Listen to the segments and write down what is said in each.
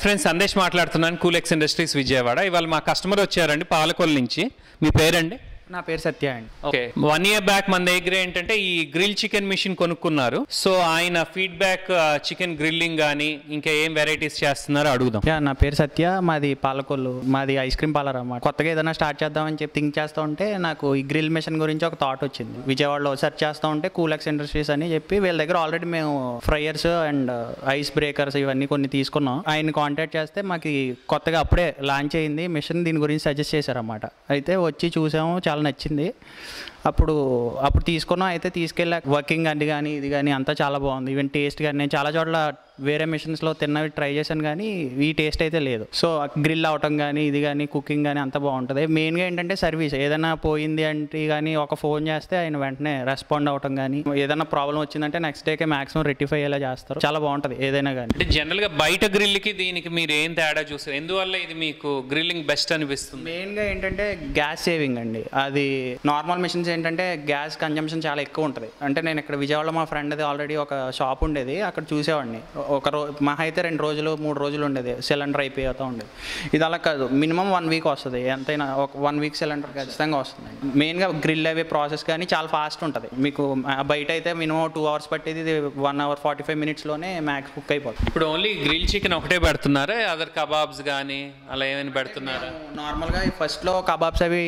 friends Sandesh మాట్లాడుతున్నాను కూలెక్స్ industries Vijayawada ఇవాళ మా కస్టమర్ వచ్చారండి పాలకొల్లు నుంచి మీ పేరండి నా పేరు సత్య అండి ఓకే వన్ ఇయర్ బ్యాక్ మన దగ్గర ఏంటంటే ఈ గ్రిల్ చికెన్ మిషన్ కొనుక్కున్నారు సో ఆయన ఫీడ్బ్యాక్ చికెన్ గ్రిల్లింగ్ కానీ ఇంకా ఏం వెరైటీస్ చేస్తున్నారో అడుగుదాం యా నా పేరు సత్య మాది పాలకొల్లు మాది ఐస్ క్రీమ్ పార్లర్ అన్నమాట కొత్తగా ఏదైనా స్టార్ట్ చేద్దామని చెప్పి థింక్ చేస్తూ ఉంటే నాకు ఈ గ్రిల్ మిషన్ గురించి ఒక థాట్ వచ్చింది విజయవాడలో సెర్చ్ చేస్తూ ఉంటే కూలెక్స్ ఇండస్ట్రీస్ అని చెప్పి వీళ్ళ దగ్గర ఆల్రెడీ మేము ఫ్రైయర్స్ అండ్ ఐస్ బ్రేకర్స్ ఇవన్నీ కొన్ని తీసుకున్నాం ఆయన కాంటాక్ట్ చేస్తే మాకు ఈ కొత్తగా అప్పుడే లాంచ్ అయింది మిషన్ దీని గురించి సజెస్ట్ చేశారన్నమాట అయితే వచ్చి చూసాము చాలా నచ్చింది అప్పుడు అప్పుడు తీసుకున్నాం అయితే తీసుకెళ్ళా వర్కింగ్ అది కానీ ఇది కానీ అంతా చాలా బాగుంది ఈవెన్ టేస్ట్ కానీ నేను చాలా చోట్ల వేరే మిషన్స్లో తిన్నవి ట్రై చేశాను కానీ ఈ టేస్ట్ అయితే లేదు సో గ్రిల్ అవటం కానీ ఇది కానీ కుకింగ్ కానీ అంతా బాగుంటుంది మెయిన్గా ఏంటంటే సర్వీస్ ఏదైనా పోయింది అంటే కానీ ఒక ఫోన్ చేస్తే ఆయన వెంటనే రెస్పాండ్ అవటం కానీ ఏదైనా ప్రాబ్లం వచ్చిందంటే నెక్స్ట్ డేకే మాక్సిమం రెక్టిఫై అయ్యేలా చేస్తారు చాలా బాగుంటుంది ఏదైనా కానీ అంటే జనరల్గా బయట గ్రిల్కి దీనికి మీరు ఏం తేడా చూస్తారు ఎందువల్ల ఇది మీకు గ్రిల్లింగ్ బెస్ట్ అనిపిస్తుంది మెయిన్గా ఏంటంటే గ్యాస్ సేవింగ్ అండి అది నార్మల్ మిషన్స్ ఏంటంటే గ్యాస్ కన్జంప్షన్ చాలా ఎక్కువ ఉంటుంది అంటే నేను ఇక్కడ విజయవాడలో మా ఫ్రెండ్ది ఆల్రెడీ ఒక షాప్ ఉండేది అక్కడ చూసేవాడిని ఒక రో మహా అయితే రెండు రోజులు మూడు రోజులు ఉండేది సిలిండర్ అయిపోతూ ఉండేది ఇది అలా కాదు మినిమం వన్ వీక్ వస్తుంది ఎంతైనా ఒక వన్ వీక్ సిలిండర్ ఖచ్చితంగా వస్తుంది మెయిన్గా గ్రిల్ అవే ప్రాసెస్ కానీ చాలా ఫాస్ట్ ఉంటుంది మీకు ఆ బయట అయితే మినిమం టూ అవర్స్ పట్టేది ఇది వన్ అవర్ ఫార్టీ ఫైవ్ మినిట్స్లోనే మ్యాక్స్ కుక్ అయిపోతుంది ఇప్పుడు ఓన్లీ గ్రిల్ చికెన్ ఒకటే పెడుతున్నారా అదర్ కబాబ్స్ కానీ అలా ఏమైనా పెడుతున్నారా నార్మల్గా ఫస్ట్లో కబాబ్స్ అవి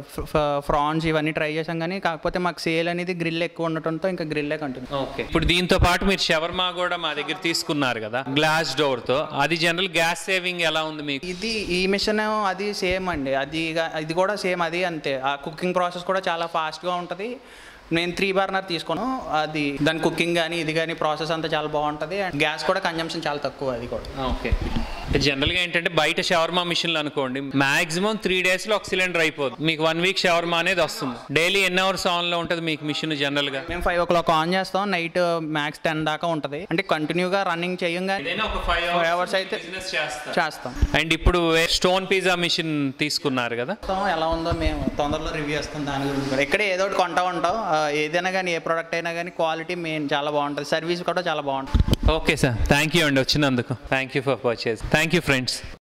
ఫ్రాన్స్ ఇవన్నీ ట్రై చేసాం కానీ కాకపోతే మాకు సేల్ అనేది గ్రిల్ ఎక్కువ ఉండటంతో ఇంకా గ్రిల్లే కంటిన్యూ ఓకే ఇప్పుడు దీంతో పాటు మీరు షవర్మా కూడా మా దగ్గర తీసుకున్నారు కదా గ్లాస్ డోర్ తో అది జనరల్ గ్యాస్ సేవింగ్ ఎలా ఉంది మీకు ఇది ఈ మిషన్ అది సేమ్ అండి అది గా- ఇది కూడా సేమ్ అది అంతే ఆ కుకింగ్ ప్రాసెస్ కూడా చాలా ఫాస్ట్గా ఉంటుంది నేను త్రీ బర్నర్ తీసుకున్నాను అది దాని కుకింగ్ కానీ ఇది కానీ ప్రాసెస్ అంతా చాలా బాగుంటుంది అండ్ గ్యాస్ కూడా కన్జంప్షన్ చాలా తక్కువ అది కూడా ఓకే జనరల్గా ఏంటంటే బయట షవర్మా మిషన్లు అనుకోండి మాక్సిమం త్రీ డేస్లో ఒక సిలిండర్ అయిపోతుంది మీకు వన్ వీక్ షవర్మా అనేది వస్తుంది డైలీ ఎన్ని అవర్స్ ఆన్లో ఉంటుంది మీకు మిషన్ జనరల్గా మేము ఫైవ్ ఓ క్లాక్ ఆన్ చేస్తాం నైట్ మ్యాక్స్ టెన్ దాకా ఉంటుంది అంటే కంటిన్యూగా రన్నింగ్ చేయంగా ఏదైనా ఒక ఫైవ్ Five hours అయితే బిజినెస్ చేస్తారు చేస్తాం అండ్ ఇప్పుడు స్టోన్ పిజ్జా మిషన్ తీసుకున్నారు కదా మొత్తం ఎలా ఉందో మేము తొందరలో రివ్యూ చేస్తాం దాని గురించి కూడా ఎక్కడ ఏదో ఒకటి కొంటా ఉంటాం ఆ, ఏదైనా కానీ ఏ ప్రోడక్ట్ అయినా కానీ క్వాలిటీ మెయిన్ చాలా బాగుంటుంది సర్వీస్ కూడా చాలా బాగుంటుంది ఓకే సార్ థ్యాంక్ యూ అండి వచ్చినందుకు thank you for purchase thank you friends